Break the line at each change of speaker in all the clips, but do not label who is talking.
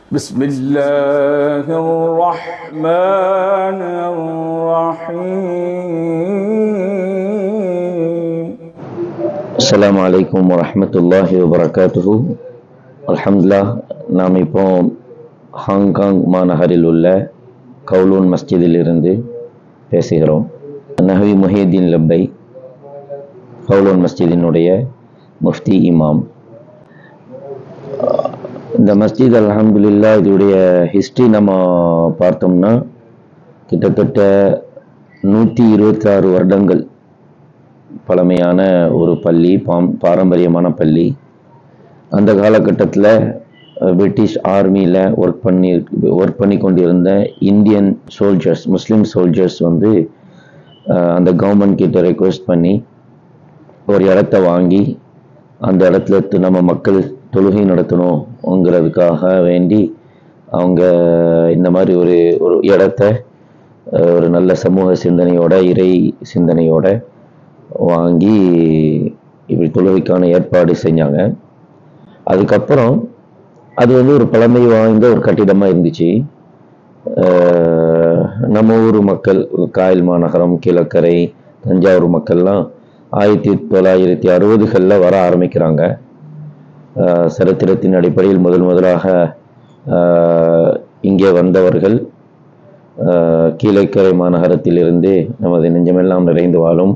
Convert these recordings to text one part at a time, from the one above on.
بسم الله الرحمن الرحيم
அஸ்ஸலாமு அலைக்கும் வரஹ்மத்துல்லாஹி வபரகாத்துஹு அல்ஹம்துலில்லாஹ் நாம் இப்போ ஹாங்காங் மாநகரில் உள்ள கவுலூன் மஸ்ஜிதில் இருந்து பேசுகிறோம் நஹவி முஹியத்தீன் லப்பை கவுலூன் மஸ்ஜிதினுடைய முஃப்தி இமாம் இந்த மஸ்ஜித் அல்ஹம்துலில்லாஹ் இதோடைய ஹிஸ்ட்ரி நம்ம பார்த்தோம்னா கிட்டத்தட்ட நூற்றி இருபத்தாறு வருடங்கள் பழமையான ஒரு பள்ளி பாம் பாரம்பரியமான பள்ளி அந்த காலகட்டத்தில் பிரிட்டிஷ் ஆர்மியில் ஒர்க் பண்ணி ஒர்க் பண்ணி கொண்டிருந்த இந்தியன் சோல்ஜர்ஸ் முஸ்லீம் சோல்ஜர்ஸ் வந்து அஹ், அந்த கவர்மெண்ட் கிட்ட ரெக்வெஸ்ட் பண்ணி ஒரு இடத்த வாங்கி அந்த இடத்துல து- நம்ம மக்கள் தொழுகை நடத்தணுங்கிறதுக்காக வேண்டி அவங்க இந்த மாதிரி ஒரு ஒரு இடத்த அஹ், ஒரு நல்ல சமூக சிந்தனையோட இறை சிந்தனையோட வாங்கி இப்படி தொழுகைக்கான ஏற்பாடு செஞ்சாங்க அதுக்கப்புறம் அது வந்து ஒரு பழமை வாய்ந்த ஒரு கட்டிடமாக இருந்துச்சு அஹ் நம்ம ஊர் மக்கள் காயல் மாநகரம் கீழக்கரை தஞ்சாவூர் மக்கள்லாம் ஆயிரத்தி தொள்ளாயிரத்தி அறுபதுகளில் வர ஆரம்பிக்கிறாங்க அஹ் சரித்திரத்தின் அடிப்படையில் முதல் முதலாக அஹ், இங்கே வந்தவர்கள் அஹ், கீழக்கரை மாநகரத்திலிருந்து நமது நெஞ்சமெல்லாம் நிறைந்து வாழும்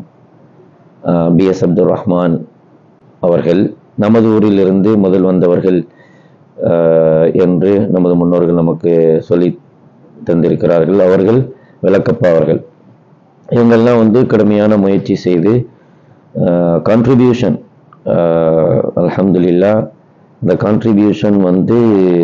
பி எஸ் அப்துல் ரஹ்மான் அவர்கள் நமது ஊரிலிருந்து முதல் வந்தவர்கள் அஹ், என்று நமது முன்னோர்கள் நமக்கு சொல்லி தந்திருக்கிறார்கள் அவர்கள் விளக்கப்பா அவர்கள் இவங்கெல்லாம் வந்து கடுமையான முயற்சி செய்து கான்ட்ரிபியூஷன் அல்ஹம்துலில்லா இந்த கான்ட்ரிபியூஷன் வந்து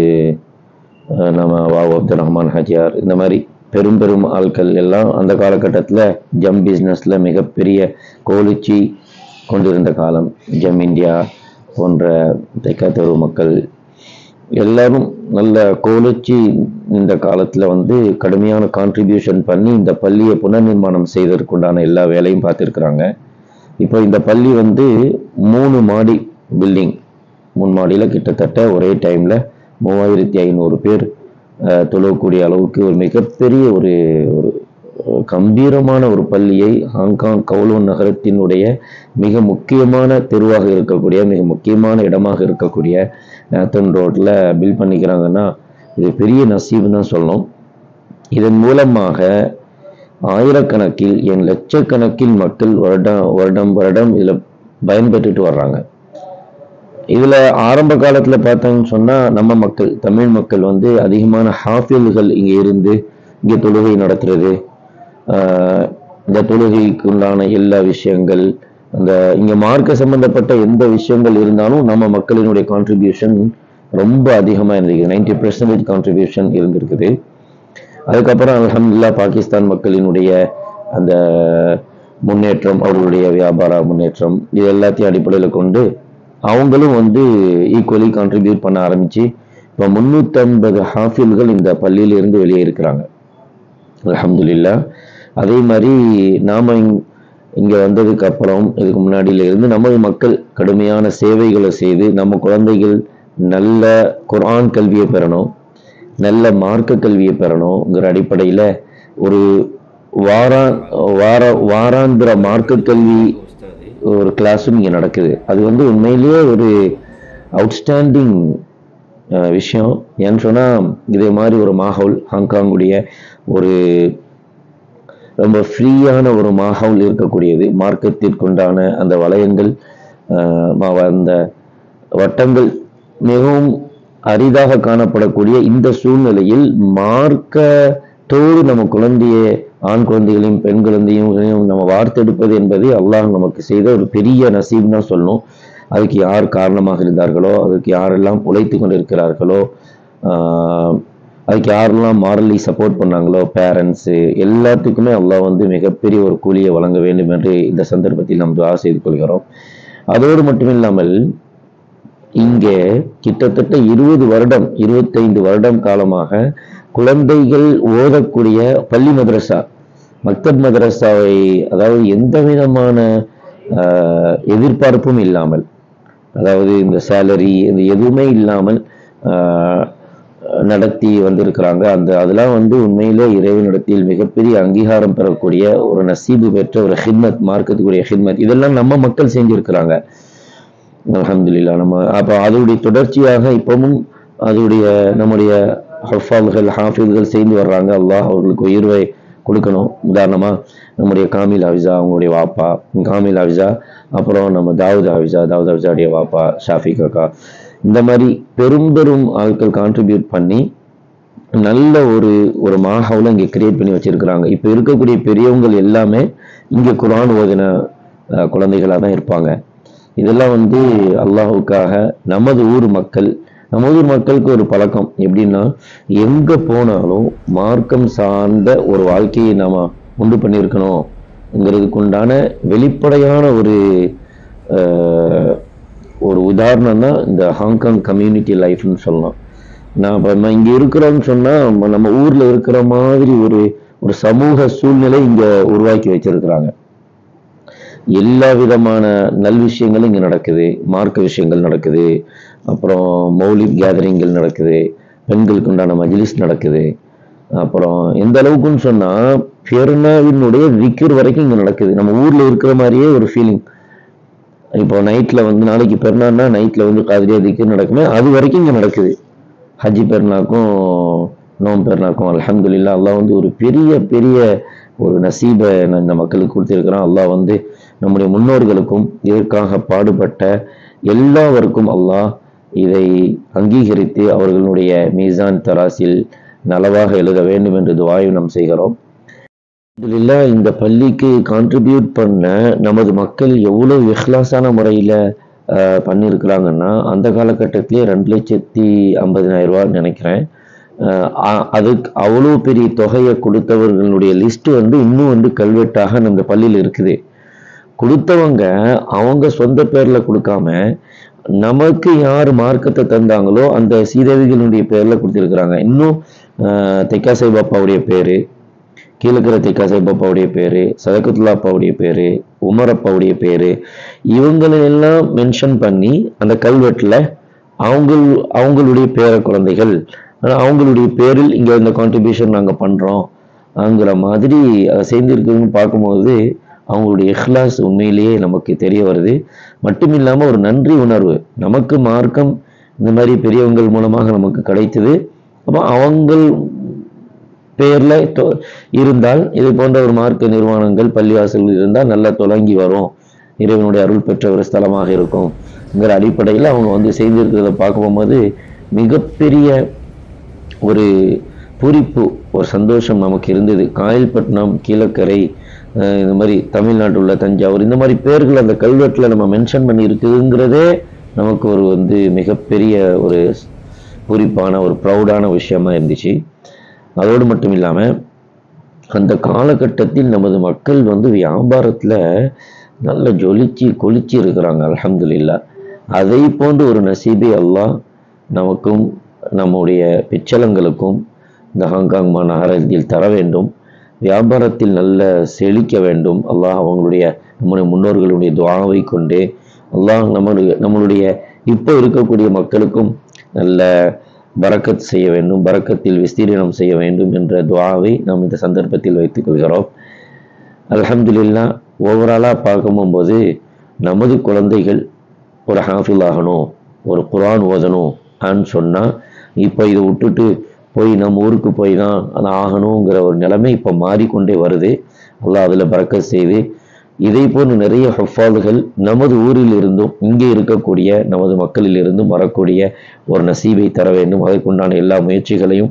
அஹ், நம்ம வாவு அப்துல் ரஹ்மான் ஹஜியார் இந்த மாதிரி பெரும் பெரும் ஆட்கள் எல்லாம் அந்த காலகட்டத்தில் ஜம் பிஸ்னஸில் மிகப்பெரிய கோலிச்சி கொண்டிருந்த காலம் ஜம் இந்தியா போன்ற தெற்காத்தூர் மக்கள் எல்லாரும் நல்ல கோலிச்சி இந்த காலத்தில் வந்து கடுமையான கான்ட்ரிபியூஷன் பண்ணி இந்த பள்ளியை புனர்நிர்மாணம் செய்வதற்குண்டான எல்லா வேலையும் பார்த்துருக்குறாங்க இப்போ இந்த பள்ளி வந்து மூணு மாடி பில்டிங் மூணு மாடியில் கிட்டத்தட்ட ஒரே டைமில் மூவாயிரத்தி ஐநூறு பேர் அஹ், தொழக்கூடிய அளவுக்கு ஒரு மிகப்பெரிய ஒரு ஒரு ஒரு கம்பீரமான ஒரு பள்ளியை ஹாங்காங் கவுலூன் நகரத்தினுடைய மிக முக்கியமான தெருவாக இருக்கக்கூடிய மிக முக்கியமான இடமாக இருக்கக்கூடிய நேத்தன் ரோட்டில் பில் பண்ணிக்கிறாங்கன்னா இது பெரிய நசீப்னு தான் சொல்லணும் இதன் மூலமாக ஆயிரக்கணக்கில் என் லட்சக்கணக்கில் மக்கள் வருடம் வருடம் வருடம் இதில் பயன்பெற்றுட்டு வர்றாங்க இதில் ஆரம்ப காலத்தில் பார்த்தோம்னு சொன்னால் நம்ம மக்கள் தமிழ் மக்கள் வந்து அதிகமான ஹாஃபில்கள் இங்கே இருந்து இங்கே தொழுகை நடத்துறது ஆஹ் இந்த தொழுகைக்கு உண்டான எல்லா விஷயங்கள் அந்த இங்கே மார்க்க சம்பந்தப்பட்ட எந்த விஷயங்கள் இருந்தாலும் நம்ம மக்களினுடைய கான்ட்ரிபியூஷன் ரொம்ப அதிகமாக இருந்திருக்கு நைன்டி பெர்சன்டேஜ் கான்ட்ரிபியூஷன் இருந்திருக்குது அதுக்கப்புறம் அல்ஹம்துலில்லாஹ் பாகிஸ்தான் மக்களினுடைய அந்த முன்னேற்றம் அவர்களுடைய வியாபார முன்னேற்றம் இது எல்லாத்தையும் அடிப்படையில் கொண்டு அவங்களும் வந்து ஈக்குவலி கான்ட்ரிபியூட் பண்ண ஆரம்பிச்சு இப்போ முந்நூற்றம்பது ஹாஃபில்கள் இந்த பள்ளியிலிருந்து வெளியே இருக்கிறாங்க அல்ஹம்துலில்லாஹ் அதே மாதிரி நாம இங்- இங்க வந்ததுக்கு அப்புறம் இதுக்கு முன்னாடியில இருந்து நமது மக்கள் கடுமையான சேவைகளை செய்து நம்ம குழந்தைகள் நல்ல குர்ஆன் கல்வியை பெறணும் நல்ல மார்க்க கல்வியை பெறணுங்கிற அடிப்படையில் ஒரு வாரா வார வாராந்திர மார்க்க கல்வி ஒரு கிளாஸும் இங்கே நடக்குது அது வந்து உண்மையிலேயே ஒரு அவுட்ஸ்டாண்டிங் விஷயம் ஏன்னு சொன்னால் இதே மாதிரி ஒரு மாஹவுல் ஹாங்காங்குடைய ஒரு ரொம்ப ஃப்ரீயான ஒரு மாஹவுல் இருக்கக்கூடியது மார்க்கத்திற்குண்டான அந்த வளையங்கள் ஆஹ் ம- அந்த வட்டங்கள் மிகவும் அரிதாக காணப்படக்கூடிய இந்த சூழ்நிலையில் மார்க்கத்தோடு நம்ம குழந்தைய ஆண் குழந்தைகளையும் பெண் குழந்தையும் நம்ம வார்த்தெடுப்பது என்பது அல்லாஹ் நமக்கு செய்த ஒரு பெரிய நசீப் தான் சொல்லணும் அதுக்கு யார் காரணமாக இருந்தார்களோ அதுக்கு யாரெல்லாம் உழைத்து கொண்டிருக்கிறார்களோ ஆஹ் அதுக்கு யாரெல்லாம் மாரலி சப்போர்ட் பண்ணாங்களோ பேரண்ட்ஸு எல்லாத்துக்குமே அல்லாஹ் வந்து மிகப்பெரிய ஒரு கூலியை வழங்க வேண்டும் என்று இந்த சந்தர்ப்பத்தில் நாம் துவா செய்து கொள்கிறோம் அதோடு மட்டுமில்லாமல் இங்கே கிட்டத்தட்ட இருபது வருடம் இருபத்தைந்து வருடம் காலமாக குழந்தைகள் ஓதக்கூடிய பள்ளி மதரசா மக்தப் மதரசாவை அதாவது எந்த விதமான ஆஹ், எதிர்பார்ப்பும் இல்லாமல் அதாவது இந்த சேலரி இந்த எதுவுமே இல்லாமல் ஆஹ், நடத்தி வந்திருக்கிறாங்க அந்த அதெல்லாம் வந்து உண்மையிலே இறைவனிடத்தில் மிகப்பெரிய அங்கீகாரம் பெறக்கூடிய ஒரு நசீபு பெற்ற ஒரு ஹிட்மத் மார்க்கத்துக்குரிய ஹிட்மத் இதெல்லாம் நம்ம மக்கள் செஞ்சிருக்கிறாங்க அல்ஹம்துலில்லா நம்ம அப்போ அதோடைய தொடர்ச்சியாக இப்பவும் அதோடைய நம்முடைய ஹஃபால்கள் ஹாஃபில்கள் செய்து வர்றாங்க அல்லாஹ் அவர்களுக்கு உயர்வை கொடுக்கணும் உதாரணமா நம்முடைய காமில் ஹாஃபிஸா அவங்களுடைய வாப்பா காமில் ஹாஃபிஸா அப்புறம் நம்ம தாவூத் ஹாஃபிஸா தாவூத் ஹாஃபிஸாவுடைய வாப்பா ஷாஃபி காக்கா இந்த மாதிரி பெரும் பெரும் ஆட்கள் கான்ட்ரிபியூட் பண்ணி நல்ல ஒரு ஒரு மாஹவுல இங்கே கிரியேட் பண்ணி வச்சிருக்கிறாங்க இப்போ இருக்கக்கூடிய பெரியவங்கள் எல்லாமே இங்கே குரான் ஓதின அஹ், குழந்தைகளாக தான் இருப்பாங்க இதெல்லாம் வந்து அல்லாஹுக்காக நமது ஊர் மக்கள் நமது ஊர் மக்களுக்கு ஒரு பழக்கம் எப்படின்னா எங்க போனாலும் மார்க்கம் சார்ந்த ஒரு வாழ்க்கையை நாம உண்டு பண்ணியிருக்கணும்ங்கிறதுக்கு உண்டான வெளிப்படையான ஒரு அஹ், ஒரு உதாரணம் தான் இந்த ஹாங்காங் கம்யூனிட்டி லைஃப்னு சொல்லலாம் நான் இப்போ நம்ம இங்கே இருக்கிறோம்னு சொன்னால் நம்ம ஊரில் இருக்கிற மாதிரி ஒரு ஒரு சமூக சூழ்நிலை இங்கே உருவாக்கி வச்சிருக்கிறாங்க எல்லா விதமான நல் விஷயங்களும் இங்கே நடக்குது மார்க்க விஷயங்கள் நடக்குது அப்புறம் மௌலிக் கேதரிங்கள் நடக்குது பெண்களுக்கு உண்டான மஜ்லிஸ் நடக்குது அப்புறம் எந்த அளவுக்குன்னு சொன்னால் பெருநாவினுடைய விக்கிர் வரைக்கும் இங்கே நடக்குது நம்ம ஊரில் இருக்கிற மாதிரியே ஒரு ஃபீலிங் இப்போ நைட்டில் வந்து நாளைக்கு பெருநாள்னா நைட்டில் வந்து காதிரியா திக்கர் நடக்குமே அது வரைக்கும் இங்கே நடக்குது ஹஜ்ஜி பெருநாக்கும் நோம் பெருநாக்கும் அல்ஹம்துலில்லாஹ் அல்லாஹ் வந்து ஒரு பெரிய பெரிய ஒரு நசீபை நான் இந்த மக்களுக்கு கொடுத்திருக்கிறான் அல்லாஹ் வந்து நம்முடைய முன்னோர்களுக்கும் இதற்காக பாடுபட்ட எல்லாருக்கும் அல்லாஹ் இதை அங்கீகரித்து அவர்களுடைய மீசான் தராசில் நலவாக எழுத வேண்டும் என்று துவாயும் நாம் செய்கிறோம் அல்ஹம்துலில்லாஹ் இந்த பள்ளிக்கு கான்ட்ரிபியூட் பண்ண நமது மக்கள் எவ்வளவு இஹ்லாஸான முறையில் பண்ணியிருக்கிறாங்கன்னா அந்த காலகட்டத்திலே ரெண்டு லட்சத்தி ஐம்பதினாயிரம் ரூபாய் நினைக்கிறேன் அஹ் அ- அதுக்கு அவ்வளோ பெரிய தொகையை கொடுத்தவர்களுடைய லிஸ்ட் வந்து இன்னும் வந்து கல்வெட்டாக நம்ம பள்ளியில் இருக்குது கொடுத்தவங்க அவங்க சொந்த பேர்ல கொடுக்காம நமக்கு யார் மார்க்கத்தை தந்தாங்களோ அந்த சீதேவிகளுடைய பேர்ல கொடுத்திருக்கிறாங்க இன்னும் அஹ், தெக்காசை பாப்பாவுடைய பேரு கீழக்கிற தெக்காசை பாப்பாவுடைய பேரு சதகத்துல்லா அப்பாவுடைய பேரு உமர் அப்பாவுடைய பேரு இவங்களெல்லாம் மென்ஷன் பண்ணி அந்த கல்வெட்டுல அவங்க அவங்களுடைய பேர குழந்தைகள் ஆனா அவங்களுடைய பேரில் இங்க இந்த கான்ட்ரிபியூஷன் நாங்க பண்றோம் ஆங்கிற மாதிரி அதை செய்திருக்குதுன்னு பார்க்கும்போது அவங்களுடைய இஹ்லாஸ் உண்மையிலேயே நமக்கு தெரிய வருது மட்டும் இல்லாம ஒரு நன்றி உணர்வு நமக்கு மார்க்கம் இந்த மாதிரி பெரியவங்கள் மூலமாக நமக்கு கிடைத்தது அப்போ அவங்கள் பேர்ல தொ- இருந்தால் இது போன்ற ஒரு மார்க்க நிறுவனங்கள் பள்ளிவாசல்கள் இருந்தால் நல்லா தொடங்கி வரும் இறைவனுடைய அருள் பெற்ற ஒரு ஸ்தலமாக இருக்கும்ங்கிற அடிப்படையில் அவங்க வந்து செய்திருக்கிறத பார்க்க போகும்போது மிகப்பெரிய ஒரு பூரிப்பு ஒரு சந்தோஷம் நமக்கு இருந்தது காயல்பட்டினம் கீழக்கரை அஹ் இந்த மாதிரி தமிழ்நாட்டில் உள்ள தஞ்சாவூர் இந்த மாதிரி பேர்கள் அந்த கல்வெட்டில் நம்ம மென்ஷன் பண்ணி இருக்குதுங்கிறதே நமக்கு ஒரு வந்து மிகப்பெரிய ஒரு பூரிப்பான ஒரு ப்ரௌடான விஷயமா இருந்துச்சு அதோடு மட்டும் இல்லாமல் அந்த காலகட்டத்தில் நமது மக்கள் வந்து வியாபாரத்துல நல்ல ஜொலிச்சு கொளிச்சு இருக்கிறாங்க அல்ஹம்துலில்லாஹ் அதை போன்று ஒரு நசீபை அல்லாஹ் நமக்கும் நம்முடைய பிச்சலங்களுக்கும் இந்த ஹாங்காங் மாநகரத்தில் தர வேண்டும் வியாபாரத்தில் நல்ல செழிக்க வேண்டும் அல்லாஹ் அவங்களுடைய நம்முடைய முன்னோர்களுடைய துவாவை கொண்டு அல்லாஹ் நம்மளுடைய நம்மளுடைய இப்போ இருக்கக்கூடிய மக்களுக்கும் நல்ல பரக்கத் செய்ய வேண்டும் பரக்கத்தில் விஸ்தீரணம் செய்ய வேண்டும் என்ற துவாவை நாம் இந்த சந்தர்ப்பத்தில் வைத்துக் கொள்கிறோம் அல்ஹம்துலில்லா ஓவராலாக பார்க்கும்போது நமது குழந்தைகள் ஒரு ஹாஃபில் ஆகணும் ஒரு குர்ஆன் ஓதணும் ஆன்னு சொன்னால் இப்போ இதை விட்டுட்டு போய் நம்ம ஊருக்கு போய் தான் அது ஆகணுங்கிற ஒரு நிலைமை இப்போ மாறிக்கொண்டே வருது அல்லாஹ் அதில் பறக்கத் செய்து இதை போன்று நிறைய ஹஃபாதுகள் நமது ஊரில் இருந்தும் இங்கே இருக்கக்கூடிய நமது மக்களில் இருந்தும் வரக்கூடிய ஒரு நசீபை தர வேண்டும் அதற்குண்டான எல்லா முயற்சிகளையும்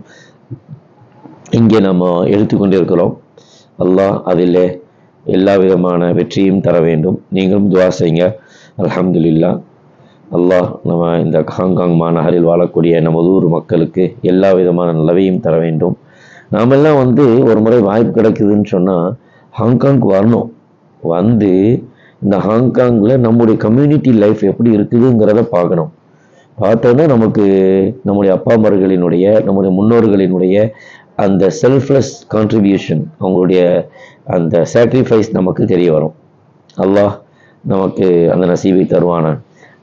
இங்கே நம்ம எடுத்துக்கொண்டிருக்கிறோம் அல்லாஹ் அதில் எல்லா விதமான வெற்றியும் தர வேண்டும் நீங்களும் துவா செய்யுங்க அல்ஹம்துலில்லா அல்லாஹ் நம்ம இந்த ஹாங்காங் மாநகரில் வாழக்கூடிய நமது ஊர் மக்களுக்கு எல்லா விதமான நலவையும் தர வேண்டும் நாமெல்லாம் வந்து ஒரு முறை வாய்ப்பு கிடைக்குதுன்னு சொன்னால் ஹாங்காங்க்கு வரணும் வந்து இந்த ஹாங்காங்கில் நம்முடைய கம்யூனிட்டி லைஃப் எப்படி இருக்குதுங்கிறத பார்க்கணும் பார்த்தோன்னா நமக்கு நம்முடைய அப்பா அம்மார்களினுடைய நம்முடைய முன்னோர்களினுடைய அந்த செல்ஃப்லெஸ் கான்ட்ரிபியூஷன் அவங்களுடைய அந்த சாக்ரிஃபைஸ் நமக்கு தெரிய வரும் அல்லாஹ் நமக்கு அந்த நசீபை தருவானான்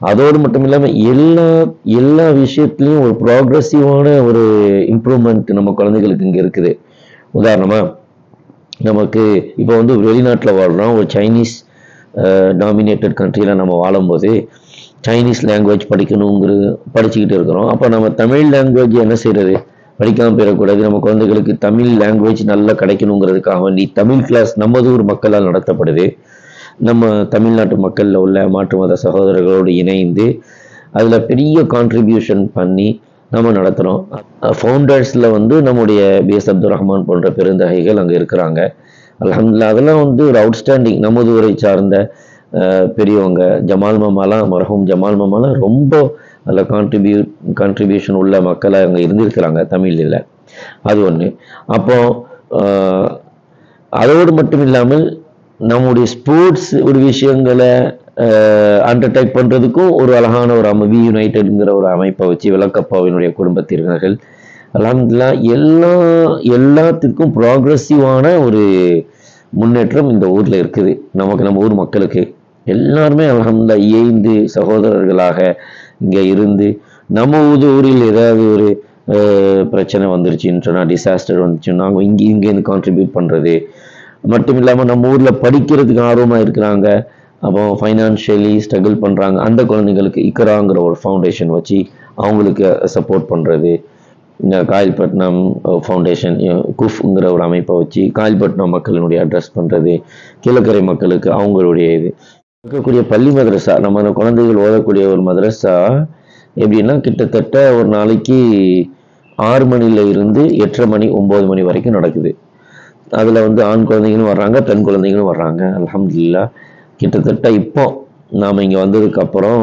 அதோடு மட்டும் இல்லாமல் எல்லா எல்லா விஷயத்துலையும் ஒரு ப்ராக்ரஸிவான ஒரு இம்ப்ரூவ்மெண்ட் நம்ம குழந்தைகளுக்கு இங்கே இருக்குது உதாரணமா நமக்கு இப்போ வந்து வெளிநாட்டில் வாழ்கிறோம் ஒரு சைனீஸ் டாமினேட்டட் கண்ட்ரியில் நம்ம வாழும்போது சைனீஸ் லாங்குவேஜ் படிக்கணுங்கிறது படிச்சுக்கிட்டு இருக்கிறோம் அப்போ நம்ம தமிழ் லாங்குவேஜ் என்ன செய்கிறது படிக்காமல் போயிடக்கூடாது நம்ம குழந்தைகளுக்கு தமிழ் லாங்குவேஜ் நல்லா கிடைக்கணுங்கிறதுக்காக வேண்டி தமிழ் கிளாஸ் நமது ஊர் மக்களால் நடத்தப்படுது நம்ம தமிழ்நாட்டு மக்களில் உள்ள மாற்று மத சகோதரர்களோடு இணைந்து அதில் பெரிய கான்ட்ரிபியூஷன் பண்ணி நம்ம நடத்துகிறோம் ஃபவுண்டர்ஸில் வந்து நம்முடைய பிஎஸ் அப்துல் ரஹ்மான் போன்ற பெருந்தகைகள் அங்கே இருக்கிறாங்க அல்ஹம்துலில்லாஹ் அதெல்லாம் வந்து ஒரு அவுட்ஸ்டாண்டிங் நமது ஊரை சார்ந்த அஹ், பெரியவங்க ஜமால் மாமாலாம் மரஹூம் ஜமால் மாமாலாம் ரொம்ப அதில் கான்ட்ரிபியூட் கான்ட்ரிபியூஷன் உள்ள மக்களாக அங்கே இருந்திருக்கிறாங்க தமிழில் அது ஒன்று அப்போ அஹ், அதோடு மட்டும் இல்லாமல் நம்முடைய ஸ்போர்ட்ஸ் ஒரு விஷயங்களை அண்டர்டேக் பண்ணுறதுக்கும் ஒரு அழகான ஒரு அமை வி யுனைடெட்ங்கிற ஒரு அமைப்பை வச்சு விளக்கப்பாவினுடைய குடும்பத்தினர்கள் அல்ஹம்துலில்லாஹ் எல்லா எல்லாத்துக்கும் ப்ராக்ரஸிவான ஒரு முன்னேற்றம் இந்த ஊரில் இருக்குது நமக்கு நம்ம ஊர் மக்களுக்கு எல்லாருமே அல்ஹம்துலில்லாஹ் இயைந்து சகோதரர்களாக இங்கே இருந்து நம்ம ஊர் ஊரில் ஏதாவது ஒரு அஹ், பிரச்சனை வந்துருச்சுன்னு சொன்னால் டிசாஸ்டர் வந்துச்சுன்னா நாங்கள் இங்கே இங்கேருந்து கான்ட்ரிபியூட் பண்ணுறது மட்டும் இல்லாமல் நம்ம ஊரில் படிக்கிறதுக்கு ஆர்வமாக இருக்கிறாங்க அப்போ ஃபைனான்ஷியலி ஸ்ட்ரகிள் பண்ணுறாங்க அந்த குழந்தைங்களுக்கு இக்கராங்கிற ஒரு ஃபவுண்டேஷன் வச்சு அவங்களுக்கு சப்போர்ட் பண்ணுறது இந்த காயல்பட்டினம் ஃபவுண்டேஷன் குஃப்ங்கிற ஒரு அமைப்பை வச்சு காயல்பட்டினம் மக்களினுடைய அட்ரஸ் பண்ணுறது கீழக்கரை மக்களுக்கு அவங்களுடைய இது இருக்கக்கூடிய பள்ளி மதரசா நம்ம அந்த குழந்தைகள் ஓதக்கூடிய ஒரு மதரசா எப்படின்னா கிட்டத்தட்ட ஒரு நாளைக்கு ஆறு மணில இருந்து எட்டரை மணி ஒம்பது மணி வரைக்கும் நடக்குது அதில் வந்து ஆண் குழந்தைங்களும் வர்றாங்க பெண் குழந்தைங்களும் வர்றாங்க அல்ஹம்துலில்லாஹ் கிட்டத்தட்ட இப்போ நாம் இங்கே வந்ததுக்கப்புறம்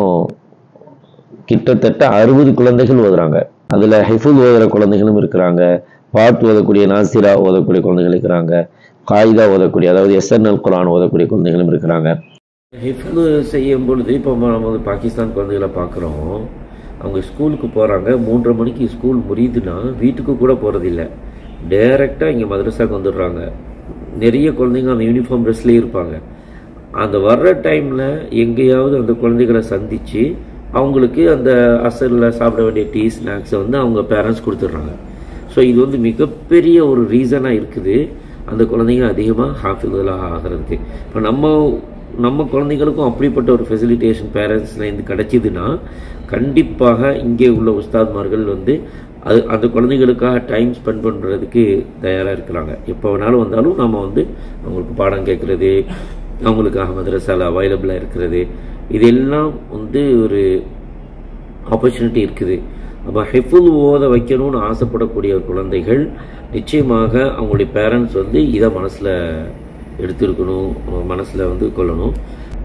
கிட்டத்தட்ட அறுபது குழந்தைகள் ஓதுறாங்க அதில் ஹிஃபுல் ஓதுற குழந்தைகளும் இருக்கிறாங்க பாட் ஓதக்கூடிய நாசிரா ஓதக்கூடிய குழந்தைகள் இருக்கிறாங்க காயிதா ஓதக்கூடிய அதாவது எஸ்என்எல் குரான் ஓதக்கூடிய குழந்தைகளும் இருக்கிறாங்க
ஹிஃப்லு செய்யும் பொழுது இப்போ நம்ம வந்து பாகிஸ்தான் குழந்தைகளை பார்க்குறோம் அவங்க ஸ்கூலுக்கு போகிறாங்க மூன்றரை மணிக்கு ஸ்கூல் முடியுதுன்னா வீட்டுக்கு கூட போகிறதில்ல டைரெக்டாக இங்கே மதரசாக்கு வந்துடுறாங்க நிறைய குழந்தைங்க அந்த யூனிஃபார்ம் ட்ரெஸ்லேயே இருப்பாங்க அந்த வர்ற டைமில் எங்கேயாவது அந்த குழந்தைகளை சந்தித்து அவங்களுக்கு அந்த அசரில் சாப்பிட வேண்டிய டீ ஸ்நாக்ஸை வந்து அவங்க பேரண்ட்ஸ் கொடுத்துட்றாங்க ஸோ இது வந்து மிகப்பெரிய ஒரு ரீசனாக இருக்குது அந்த குழந்தைங்க அதிகமாக ஹாஃபிதுலாக ஆகிறதுக்கு இப்போ நம்ம நம்ம குழந்தைங்களுக்கும் அப்படிப்பட்ட ஒரு ஃபெசிலிட்டேஷன் பேரண்ட்ஸ்லேருந்து கிடைச்சிதுன்னா கண்டிப்பாக இங்கே உள்ள உஸ்தாத்மார்கள் வந்து அது அந்த குழந்தைகளுக்காக டைம் ஸ்பெண்ட் பண்ணுறதுக்கு தயாராக இருக்கிறாங்க எப்போ வேணாலும் வந்தாலும் நம்ம வந்து அவங்களுக்கு பாடம் கேட்குறது அவங்களுக்காக மதரசால அவைலபிளாக இருக்கிறது இதெல்லாம் வந்து ஒரு ஆப்பர்ச்சுனிட்டி இருக்குது அப்போ ஹெஃபுல் ஓத வைக்கணும்னு ஆசைப்படக்கூடிய குழந்தைகள் நிச்சயமாக அவங்களுடைய பேரண்ட்ஸ் வந்து இதை மனசில் எடுத்திருக்கணும் மனசில் வந்து கொள்ளணும்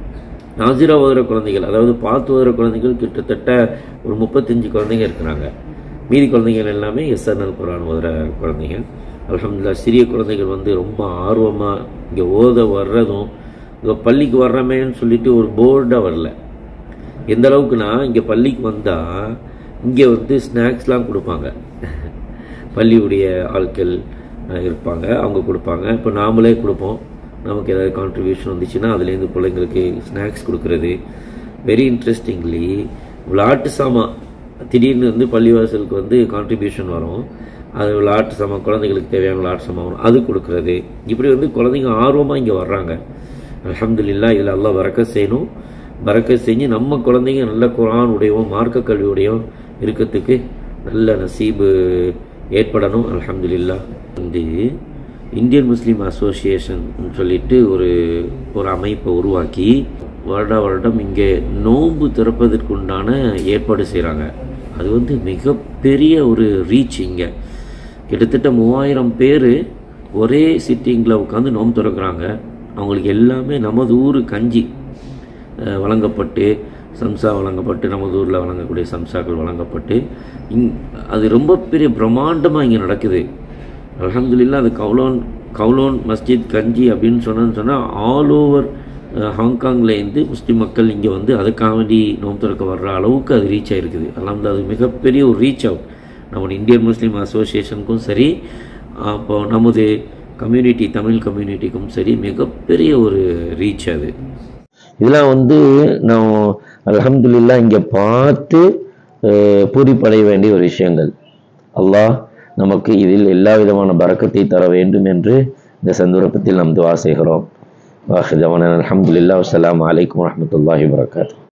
நாசிரா ஓதுற குழந்தைகள் அதாவது பார்த்து ஓதுற குழந்தைகள் கிட்டத்தட்ட ஒரு முப்பத்தஞ்சு குழந்தைங்க இருக்கிறாங்க மீதி குழந்தைகள் எல்லாமே எஸ்என்எல் குரான் ஓதுற குழந்தைகள் அல்ஹம்துலில்லாஹ் சிறிய குழந்தைகள் வந்து ரொம்ப ஆர்வமாக இங்கே ஓத வர்றதும் இங்கே பள்ளிக்கு வர்றமேன்னு சொல்லிட்டு ஒரு போர்டாக வரல எந்த அளவுக்குன்னா இங்கே பள்ளிக்கு வந்தால் இங்கே வந்து ஸ்நாக்ஸ்லாம் கொடுப்பாங்க பள்ளியுடைய ஆட்கள் அஹ், இருப்பாங்க அவங்க கொடுப்பாங்க இப்போ நாமளே கொடுப்போம் நமக்கு ஏதாவது கான்ட்ரிபியூஷன் வந்துச்சுன்னா அதுலேருந்து பிள்ளைங்களுக்கு ஸ்நாக்ஸ் கொடுக்கறது வெரி இன்ட்ரெஸ்டிங்லி விளையாட்டு சாமான் திடீர்னு வந்து பள்ளிவாசலுக்கு வந்து கான்ட்ரிபியூஷன் வரும் அது விளையாட்டு சாமான் குழந்தைகளுக்கு தேவையான விளையாட்டு சாமான் வரும் அது கொடுக்கறது இப்படி வந்து குழந்தைங்க ஆர்வமாக இங்கே வர்றாங்க அல்ஹம்துலில்லாஹ் இதில் அல்லாஹ் வரக்க செய்யணும் வரக்க செஞ்சு நம்ம குழந்தைங்க நல்ல குரான் உடையவும் மார்க்க கல்வி உடையவும் இருக்கிறதுக்கு நல்ல நசீபு ஏற்படணும் அல்ஹம்துலில்லாஹ் வந்து இந்தியன் முஸ்லீம் அசோசியேஷன் சொல்லிட்டு ஒரு ஒரு அமைப்பை உருவாக்கி வருட வருடம் இங்கே நோன்பு திறப்பதற்குண்டான ஏற்பாடு செய்கிறாங்க அது வந்து மிகப்பெரிய ஒரு ரீச் இங்கே கிட்டத்தட்ட மூவாயிரம் பேர் ஒரே சிட்டிங்கில் உட்காந்து நோன்பு திறக்கிறாங்க அவங்களுக்கு எல்லாமே நமது ஊர் கஞ்சி அஹ், வழங்கப்பட்டு சம்சா வழங்கப்பட்டு நமது ஊரில் வழங்கக்கூடிய சம்சாக்கள் வழங்கப்பட்டு இங் அது ரொம்ப பெரிய பிரம்மாண்டமாக இங்கே நடக்குது அல்ஹம்துலில்லாஹ் அது கவுலோன் கவுலோன் மஸ்ஜித் கஞ்சி அப்படின்னு சொன்னோன்னு சொன்னால் ஆல் ஓவர் ஹாங்காங்லேருந்து முஸ்லீம் மக்கள் இங்கே வந்து அதுக்காக வேண்டி நோம்பு திறக்க வர்ற அளவுக்கு அது ரீச் ஆகிருக்குது அல்ஹம்துலில்லாஹ் அது மிகப்பெரிய ஒரு ரீச் அவுட் நம்ம இந்தியன் முஸ்லீம் அசோசியேஷனுக்கும் சரி அப்போ நமது கம்யூனிட்டி தமிழ் கம்யூனிட்டிக்கும் சரி மிகப்பெரிய ஒரு ரீச் அது
இதெல்லாம் வந்து நாம் அல்ஹம்துலில்லாஹ் இங்கே பார்த்து அஹ், பூரிப்படைய வேண்டிய ஒரு விஷயங்கள் அல்லாஹ் நமக்கு இதில் எல்லா விதமான பறக்கத்தை தர வேண்டும் என்று இந்த சந்தர்ப்பத்தில் நாம் துவா செய்கிறோம் வாஹிதவன அல்ஹம்துலில்லாஹ் அஸ்ஸலாமு அலைக்கும் வரஹ்மத்துல்லாஹி வபரகாத்துஹு